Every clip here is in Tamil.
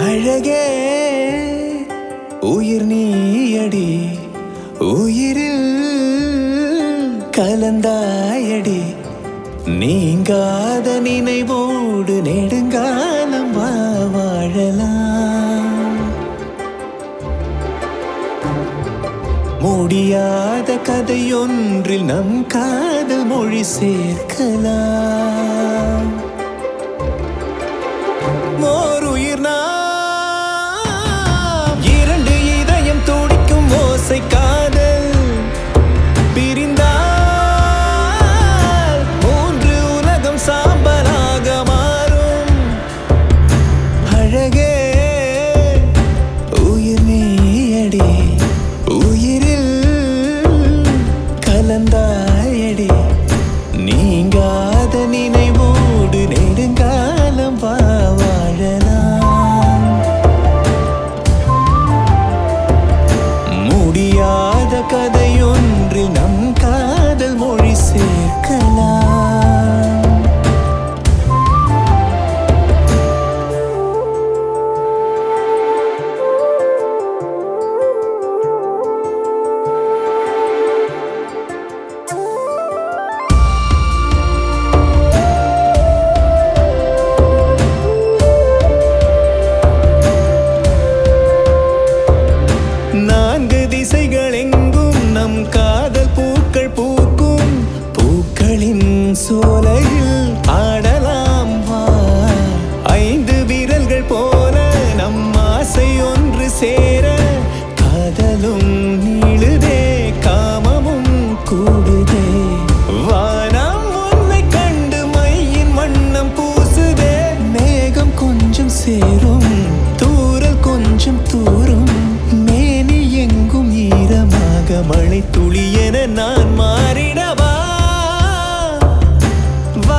அழகே உயிர் நீயடி உயிரில் கலந்தாயடி நீங்காத நினைவோடு நெடுங்காலம் வா வாழலாம் முடியாத கதையொன்றில் நம் காதல் மொழி சேர்க்கலாம் ஓர் உயிர் நாம் இரண்டு இதயம் துடிக்கும் ஓசை காதல் பிரிந்தால் மூன்று உலகம் சாம்பலாக மாறும் அழகே உயிர் நீயடி உயிரில் கலந்தாயடி நீங்காத நினைவோடு நெடுங்காலம் வா வாழலாம் முடியாத கதையொன்றில் நம் காதல் மொழி சேர்க்கலாம் நான்கு திசைகள் எங்கும் நம் காதல் பூக்கள் பூக்கும் பூக்களின் சோலையில் ஆடலாம் வா ஐந்து விரல்கள் போல நம் ஆசை ஒன்று சேர காதலும் நீளுதே காமமும் கூடுதே வானம் உன்னை கண்டு மையின் வண்ணம் பூசுதே மேகம் கொஞ்சம் சேரும் தூரல் கொஞ்சம் தூரும் மேனி எங்கும் ஈரமாக மழை துளி என நான் மாறிடவா வா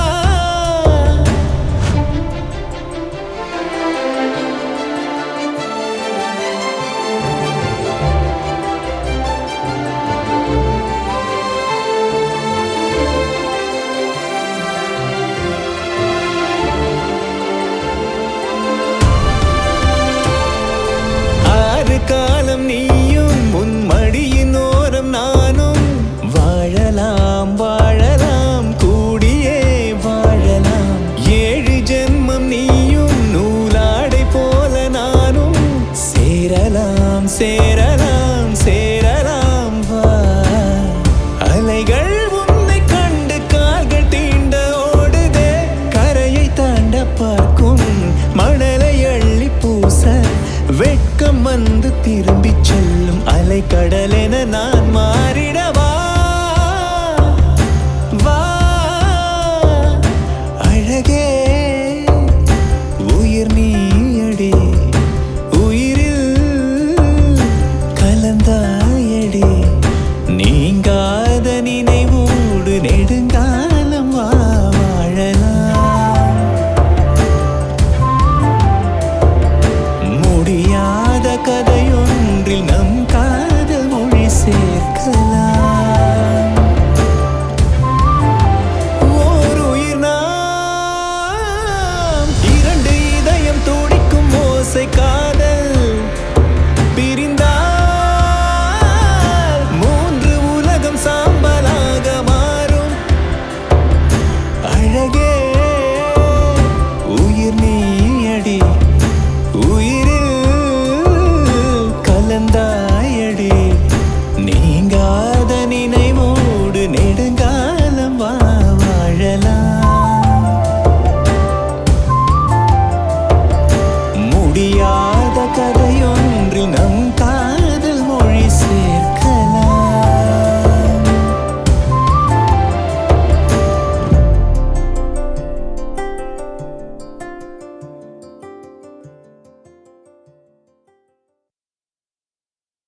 ஆறு காலம் நீயும் உன் மடியின் ஓரம் நானும் வாழலாம் வாழலாம் கூடியே வாழலாம் ஏழு ஜென்மம் நீயும் நூலாடை போல நானும் சேரலாம் சேரலாம் சேரலாம் வா அலைகள் உன்னை கண்டு கால்கள் தீண்ட ஓடுதே கரையை தாண்ட பார்க்கும் மணலை அள்ளி பூச வெட்கம் வந்து திரும்பிச் செல்லும் அலை கடலென நான் மாறிட